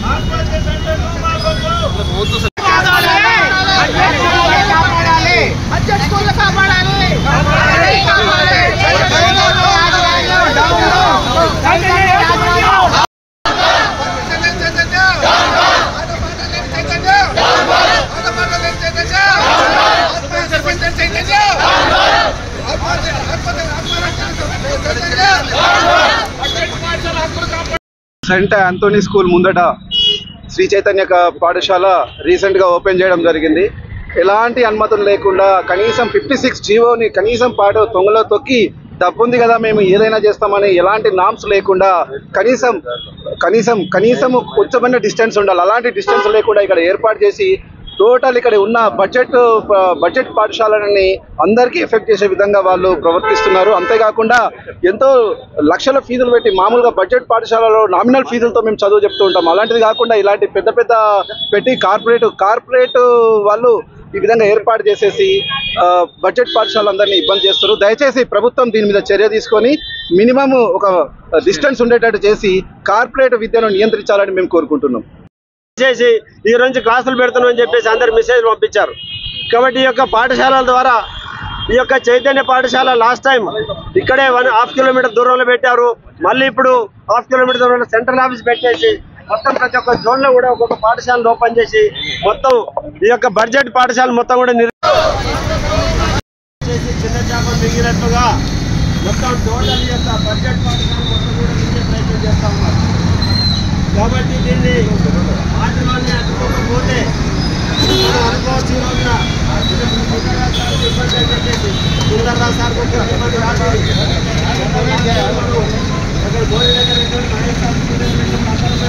cent Anthony school ముందట శ్రీ చైతన్య క- పాఠశాల రీసెంట్ గా ఓపెన్ చేయడం జరిగింది ఎలాంటి అనుమతులు లేకుండా కనీసం ఫిఫ్టీ సిక్స్ జీవోని కనీసం పాటు తొంగలో తొక్కి డబ్బుంది కదా మేము ఏదైనా చేస్తామని ఎలాంటి నామ్స్ లేకుండా కనీసం కనీసం కనీసం కొంచెమైన డిస్టెన్స్ ఉండాలి అలాంటి డిస్టెన్స్ లేకుండా ఇక్కడ ఏర్పాటు చేసి టోటల్ ఇక్కడ ఉన్న బడ్జెట్ బడ్జెట్ పాఠశాలని అందరికీ ఎఫెక్ట్ చేసే విధంగా వాళ్ళు ప్రవర్తిస్తున్నారు అంతేకాకుండా ఎంతో లక్షల ఫీజులు పెట్టి మామూలుగా బడ్జెట్ పాఠశాలలో నామినల్ ఫీజులతో మేము చదువు చెప్తూ ఉంటాం అలాంటిది కాకుండా ఇలాంటి పెద్ద పెద్ద పెట్టి కార్పొరేట్ కార్పొరేట్ వాళ్ళు ఈ విధంగా ఏర్పాటు చేసేసి ఆ, బడ్జెట్ పాఠశాలందరినీ ఇబ్బంది చేస్తారు దయచేసి ప్రభుత్వం దీని మీద చర్య తీసుకొని మినిమం ఒక డిస్టెన్స్ ఉండేటట్టు చేసి కార్పొరేట్ విద్యను నియంత్రించాలని మేము కోరుకుంటున్నాం చేసి ఈ రోజు క్లాసులు పెడుతున్నాం అని చెప్పేసి అందరు మెసేజ్ పంపించారు కాబట్టి ఈ యొక్క పాఠశాలల ద్వారా ఈ యొక్క చైతన్య పాఠశాల లాస్ట్ టైం ఇక్కడే వన్ హాఫ్ కిలోమీటర్ దూరంలో పెట్టారు మళ్ళీ ఇప్పుడు హాఫ్ కిలోమీటర్ దూరంలో సెంట్రల్ ఆఫీస్ పెట్టేసి మొత్తం ప్రతి ఒక్క జోన్ లో కూడా ఒక్కొక్క పాఠశాలను ఓపెన్ చేసి మొత్తం ఈ యొక్క బడ్జెట్ పాఠశాల మొత్తం కూడా నిర్ చేసి చిన్న చేప మిగిలినట్టుగా మొత్తం టోటల్ ఈ యొక్క బడ్జెట్ పాఠశాల మొత్తం కూడా మింగే ప్రయత్నం చేస్తా ఉన్నారు కాబట్టి దీన్ని ఆటలోనే అందుకోకపోతే మనం అనుకోవచ్చు ఈ రోజున సుందరరావు సార్కి ఇబ్బంది అని చెప్పేసి సుందరరావు సార్ కొంచెం ఇబ్బంది రాదు అక్కడ భోజనం దగ్గర మహేష్ సార్